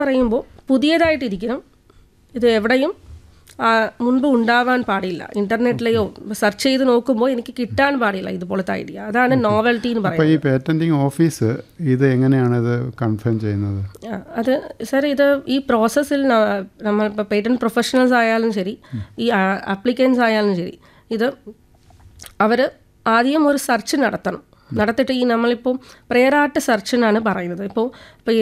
പറയുമ്പോൾ പുതിയതായിട്ടിരിക്കണം ഇത് എവിടെയും ആ, മുൻപ് ഉണ്ടാവാൻ പാടില്ല ഇന്റർനെറ്റിലെയോ സെർച്ച് ചെയ്ത് നോക്കുമ്പോൾ എനിക്ക് കിട്ടാൻ പാടില്ല ഇതുപോലത്തെ ഐഡിയ അതാണ് നോവൽറ്റി എന്ന് അപ്പോൾ പറയുന്നത് ഈ പേറ്റൻറ്റിങ് ഓഫീസ് ഇത് എങ്ങനെയാണ് ഇത് കൺഫേം ചെയ്യുന്നത് ആ, അത് സാർ ഇത് ഈ പ്രോസസ്സിൽ നമ്മൾ ഇപ്പോൾ പേറ്റൻറ്റ് പ്രൊഫഷണൽസ് ആയാലും ശരി ഈ ആപ്ലിക്കൻസ് ആയാലും ശരി ഇത് അവർ ആദ്യം ഒരു സെർച്ച് നടത്തണം നടത്തിയിട്ട് ഈ നമ്മളിപ്പോൾ പ്രേരാട്ട് സെർച്ച് എന്നാണ് പറയുന്നത് ഇപ്പോൾ ഇപ്പോൾ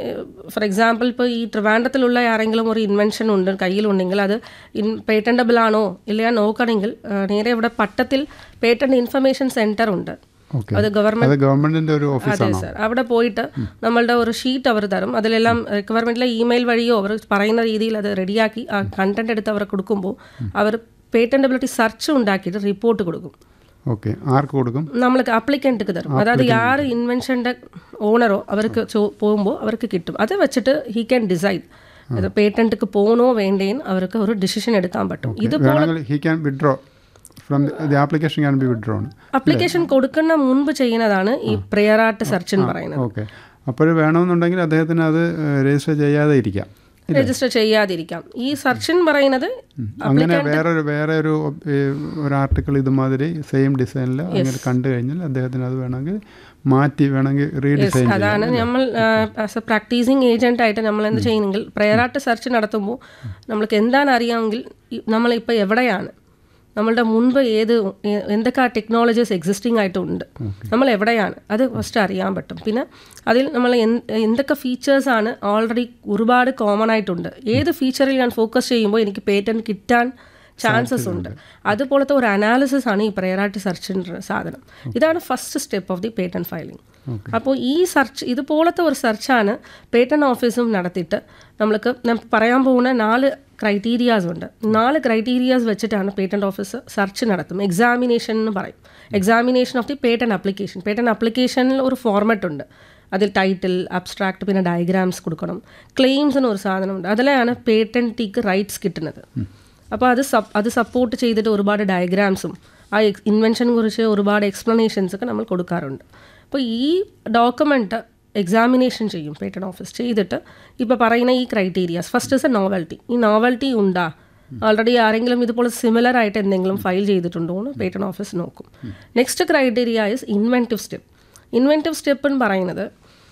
ഫോർ എക്സാമ്പിൾ ഇപ്പോൾ ഈ ട്രിവാൻഡത്തിലുള്ള ആരെങ്കിലും ഒരു ഇൻവെൻഷൻ ഉണ്ട് കയ്യിലുണ്ടെങ്കിൽ അത് ഇൻ പേറ്റൻറ്റബിൾ ആണോ ഇല്ലയോ നോക്കണമെങ്കിൽ ആ, നേരെ ഇവിടെ പട്ടത്തിൽ പേറ്റൻറ്റ് ഇൻഫർമേഷൻ സെൻറ്റർ ഉണ്ട് ഓക്കെ അത് ഗവൺമെൻറ് അത് ഗവൺമെൻറ്റിൻ്റെ ഒരു അതെ ഓഫീസാണോ സർ അവിടെ പോയിട്ട് നമ്മളുടെ ഒരു ഷീറ്റ് അവർ തരും അതിലെല്ലാം റിക്വയർമെൻറ്റിലെ ഇമെയിൽ വഴിയോ അവർ പറയുന്ന രീതിയിൽ അത് റെഡിയാക്കി ആ കണ്ടന്റ് എടുത്ത് അവർ കൊടുക്കുമ്പോൾ അവർ പേറ്റൻറ്റബിലിറ്റി സെർച്ച് ഉണ്ടാക്കിയിട്ട് റിപ്പോർട്ട് കൊടുക്കും ഓക്കെ ആർക്ക് കൊടുക്കും നമ്മൾക്ക് അപ്ലിക്കൻറ്റ് തരും അതായത് യാർ ഇൻവെൻഷൻ്റെ ഓണറോ അവർക്ക് ചോ- പോകുമ്പോൾ അവർക്ക് കിട്ടും അത് വെച്ചിട്ട് ഹി ക്യാൻ ഡിസൈഡ് അത് പേറ്റൻറ്റ് പോകണോ വേണ്ടേന്ന് അവർക്ക് ഒരു ഡിസിഷൻ എടുക്കാൻ പറ്റും ഇത് വേണമെങ്കിൽ he can withdraw from the application can be withdrawn application കൊടുക്കുന്ന മുൻപ് ചെയ്യുന്നതാണ് ഈ പ്രയറാട്ട് സെർച്ച് എന്ന് പറയുന്നത് ഓക്കെ അപ്പോൾ വേണമെന്നുണ്ടെങ്കിൽ അദ്ദേഹത്തിന് അത് രജിസ്റ്റർ ചെയ്യാതെ ഇരിക്കാം രജിസ്റ്റർ ചെയ്യാതിരിക്കാം ഈ സെർച്ച് എന്ന് പറയുന്നത് അങ്ങനെ വേറൊരു വേറെ ഒരു ഏ, ഒരു ആർട്ടിക്കിൾ ഇതുമാതിരി സെയിം ഡിസൈനിൽ അങ്ങനെ കണ്ടു കഴിഞ്ഞാൽ അദ്ദേഹത്തിന് അത് വേണമെങ്കിൽ മാറ്റി വേണമെങ്കിൽ റീഡിസൈൻ ചെയ്യാം അതാണ് നമ്മൾ ആസ് എ പ്രാക്ടീസിങ് ഏജന്റ് ആയിട്ട് നമ്മൾ എന്ത് ചെയ്യുന്നെങ്കിൽ പ്രയറാട്ട് സെർച്ച് നടത്തുമ്പോൾ നമ്മൾക്ക് എന്താണ് അറിയാമെങ്കിൽ ഈ- നമ്മളിപ്പോൾ എവിടെയാണ് നമ്മളുടെ മുൻപ് ഏത് എ- എന്തൊക്കെ ടെക്നോളജീസ് എക്സിസ്റ്റിംഗ് ആയിട്ടുണ്ട് നമ്മൾ എവിടെയാണ് അത് ഫസ്റ്റ് അറിയാൻ പറ്റും പിന്നെ അതിൽ നമ്മൾ എന്ത് എന്തൊക്കെ ഫീച്ചേഴ്സാണ് ഓൾറെഡി ഒരുപാട് കോമൺ ആയിട്ടുണ്ട് ഏത് ഫീച്ചറിൽ ഞാൻ ഫോക്കസ് ചെയ്യുമ്പോൾ എനിക്ക് പേറ്റൻറ്റ് കിട്ടാൻ ചാൻസസ് ഉണ്ട് അതുപോലത്തെ ഒരു അനാലിസിസ് ആണ് ഈ പ്രയറായിട്ട് സെർച്ചിൻ്റെ സാധനം ഇതാണ് first step of the patent filing അപ്പോൾ ഈ സെർച്ച് ഇതുപോലത്തെ ഒരു സെർച്ചാണ് പേറ്റൻറ്റ് ഓഫീസും നടത്തിയിട്ട് നമ്മൾക്ക് ഞാൻ പറയാൻ പോകുന്ന നാല് ക്രൈറ്റീരിയാസ് ഉണ്ട് നാല് ക്രൈറ്റീരിയാസ് വെച്ചിട്ടാണ് പേറ്റൻറ്റ് ഓഫീസ് സെർച്ച് നടത്തും എക്സാമിനേഷൻ എന്ന് പറയും examination of the patent application patent അപ്ലിക്കേഷനിൽ ഒരു ഫോർമാറ്റ് ഉണ്ട് അതിൽ ടൈറ്റിൽ അബ്സ്ട്രാക്ട് പിന്നെ ഡയഗ്രാംസ് കൊടുക്കണം ക്ലെയിംസ് എന്ന് ഒരു സാധനമുണ്ട് അതിലാണ് പേറ്റൻറ്റിക്ക് റൈറ്റ്സ് കിട്ടുന്നത് അപ്പോൾ അത് സപ് അത് സപ്പോർട്ട് ചെയ്തിട്ട് ഒരുപാട് ഡയഗ്രാംസും ആ ഇൻവെൻഷനെ കുറിച്ച് ഒരുപാട് എക്സ്പ്ലനേഷൻസ് ഒക്കെ നമ്മൾ കൊടുക്കാറുണ്ട് അപ്പോൾ ഈ ഡോക്യുമെൻറ്റ് എക്സാമിനേഷൻ ചെയ്യും പേറ്റൻ ഓഫീസ് ചെയ്തിട്ട് ഇപ്പോൾ പറയുന്ന ഈ criterias first is a novelty ഈ നോവൽറ്റി ഉണ്ടാ ഓൾറെഡി ആരെങ്കിലും ഇതുപോലെ സിമിലർ ആയിട്ട് എന്തെങ്കിലും ഫയൽ ചെയ്തിട്ടുണ്ടോ എന്ന് പേറ്റൻ ഓഫീസ് നോക്കും next criteria is inventive step inventive step എന്ന് പറയുന്നത്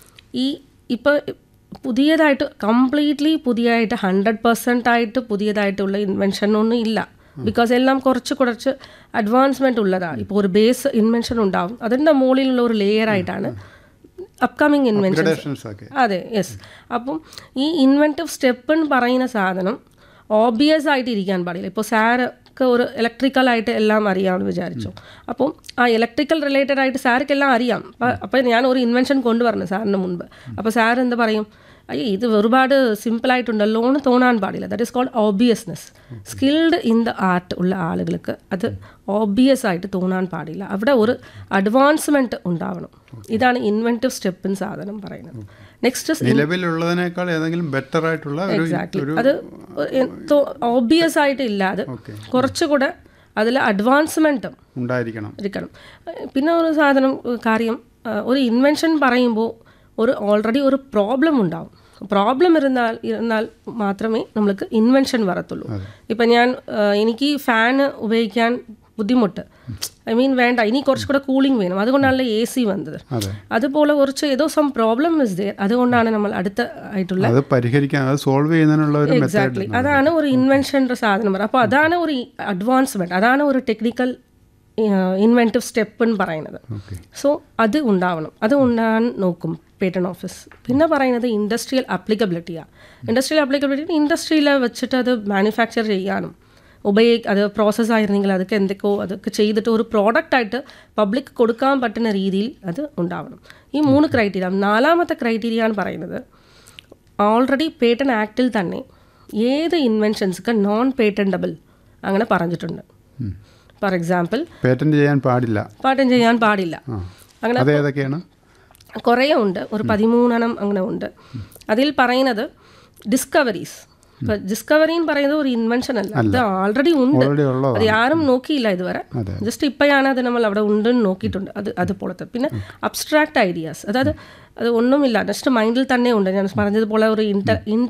ഈ ഇപ്പോൾ പുതിയതായിട്ട് കംപ്ലീറ്റ്ലി പുതിയതായിട്ട് ഹൺഡ്രഡ് പെർസെൻ്റ് ആയിട്ട് പുതിയതായിട്ടുള്ള ഇൻവെൻഷൻ ഒന്നും ഇല്ല ബിക്കോസ് എല്ലാം കുറച്ച് കുറച്ച് അഡ്വാൻസ്മെൻ്റ് ഉള്ളതാണ് ഇപ്പോൾ ഒരു ബേസ് ഇൻവെൻഷൻ ഉണ്ടാവും അതിൻ്റെ മുകളിലുള്ള ഒരു ലെയർ ആയിട്ടാണ് അപ്കമിങ് ഇൻവെൻഷൻ Gradations ഒക്കെ അതെ യെസ് അപ്പം ഈ ഇൻവെൻറ്റീവ് സ്റ്റെപ്പ് എന്ന് പറയുന്ന സാധനം ഓബിയസ് ആയിട്ട് ഇരിക്കാൻ പാടില്ല ഇപ്പോൾ സാർക്ക് ഒരു ഇലക്ട്രിക്കൽ ആയിട്ട് എല്ലാം അറിയാമെന്ന് വിചാരിച്ചു അപ്പം ആ ഇലക്ട്രിക്കൽ റിലേറ്റഡ് ആയിട്ട് സാർക്ക് എല്ലാം അറിയാം അപ്പോൾ ഞാൻ ഒരു ഇൻവെൻഷൻ കൊണ്ടുവരണം സാറിന് മുൻപ് അപ്പോൾ സാർ എന്താ പറയും അയ്യോ ഇത് ഒരുപാട് സിമ്പിളായിട്ടുണ്ടല്ലോ എന്ന് തോന്നാൻ പാടില്ല that is called obviousness skilled in the art ഉള്ള ആളുകൾക്ക് അത് ഓബിയസ് ആയിട്ട് തോന്നാൻ പാടില്ല അവിടെ ഒരു അഡ്വാൻസ്മെൻറ്റ് ഉണ്ടാവണം ഇതാണ് ഇൻവെൻറ്റീവ് സ്റ്റെപ്പിൻ സാധനം പറയുന്നത് നെക്സ്റ്റ് നിലവിലുള്ളതിനേക്കാൾ ഏതെങ്കിലും ബെറ്റർ ആയിട്ടുള്ള ഒരു എക്സാക്ട്ലി അത് ഓബിയസ് ആയിട്ട് ഇല്ലാതെ ഓക്കെ കുറച്ചുകൂടെ അതിൽ അഡ്വാൻസ്മെൻറ്റും ഉണ്ടായിരിക്കണം ഇരിക്കണം പിന്നെ ഒരു സാധനം ഏഹ് കാര്യം ഏഹ് ഒരു ഇൻവെൻഷൻ പറയുമ്പോൾ ഒരു ഓൾറെഡി ഒരു പ്രോബ്ലം ഉണ്ടാവും പ്രോബ്ലം ഇരുന്നാൽ ഇരുന്നാൽ മാത്രമേ നമ്മൾക്ക് ഇൻവെൻഷൻ വരത്തുള്ളൂ ഇപ്പം ഞാൻ ഏഹ് എനിക്ക് ഫാന് ഉപയോഗിക്കാൻ ബുദ്ധിമുട്ട് ഐ മീൻ വേണ്ട ഇനി കുറച്ചുകൂടെ കൂളിംഗ് വേണം അതുകൊണ്ടാണല്ലോ എ സി വന്നത് അതെ അതുപോലെ കുറച്ച് ഏതോ സം പ്രോബ്ലം ഇസ് ദയർ അതുകൊണ്ടാണ് നമ്മൾ അടുത്ത ആയിട്ടുള്ള അത് പരിഹരിക്കാൻ അത് സോൾവ് ചെയ്യുന്നതിനുള്ള ഒരു മെത്തേഡ് എക്സാക്ട്ലി അതാണ് ഒരു ഇൻവെൻഷൻ്റെ സാധനം പറയുന്നത് അപ്പോൾ അതാണ് ഒരു അഡ്വാൻസ്മെൻറ്റ് അതാണ് ഒരു ടെക്നിക്കൽ ഇൻവെൻറ്റീവ് സ്റ്റെപ്പ് എന്ന് പറയുന്നത് ഓക്കെ സോ അത് ഉണ്ടാവണം അത് ഉണ്ടാകാൻ നോക്കും പേറ്റൺ ഓഫീസ് പിന്നെ പറയുന്നത് ഇൻഡസ്ട്രിയൽ അപ്ലിക്കബിലിറ്റിയാണ് ഇൻഡസ്ട്രിയൽ അപ്ലിക്കബിലിറ്റി ഇൻഡസ്ട്രിയിൽ വെച്ചിട്ട് അത് മാനുഫാക്ചർ ചെയ്യാനും ഉപയോഗി അത് പ്രോസസ്സ് ആയിരുന്നെങ്കിൽ അതൊക്കെ എന്തൊക്കെയോ അതൊക്കെ ചെയ്തിട്ട് ഒരു പ്രോഡക്റ്റ് ആയിട്ട് പബ്ലിക് കൊടുക്കാൻ പറ്റുന്ന രീതിയിൽ അത് ഉണ്ടാവണം ഈ മൂന്ന് ക്രൈറ്റീരിയ നാലാമത്തെ ക്രൈറ്റീരിയ എന്ന് പറയുന്നത് ഓൾറെഡി പേറ്റൻ ആക്റ്റിൽ തന്നെ ഏത് ഇൻവെൻഷൻസൊക്കെ നോൺ പേറ്റൻറ്റബിൾ അങ്ങനെ പറഞ്ഞിട്ടുണ്ട് ഫോർ എക്സാമ്പിൾ പേറ്റന്റ് ചെയ്യാൻ പാടില്ല പാട്ടം ചെയ്യാൻ പാടില്ല ആ അങ്ങനെ അത് ഏതൊക്കെയാണ് കുറേ ഉണ്ട് ഒരു പതിമൂന്നെണ്ണം അങ്ങനെ ഉണ്ട് അതിൽ പറയുന്നത് ഡിസ്കവറീസ് ഇപ്പൊ ഡിസ്കവറി എന്ന് പറയുന്നത് ഒരു ഇൻവെൻഷൻ അല്ല അത് ഓൾറെഡി ഉണ്ട് ഓൾറെഡി ഉള്ളതാണ് അത് ആരും നോക്കിയില്ല ഇതുവരെ അതെ. ജസ്റ്റ് ഇപ്പോഴാണ് അത് നമ്മൾ അവിടെ ഉണ്ടെന്ന് നോക്കിയിട്ടുണ്ട് അത് അതുപോലത്തെ പിന്നെ അബ്സ്ട്രാക്ട് ഐഡിയാസ് അതായത് അത് ഒന്നുമില്ല ജസ്റ്റ് മൈൻഡിൽ തന്നെ ഉണ്ട് ഞാൻ പറഞ്ഞതുപോലെ ഒരു ഇന്റർ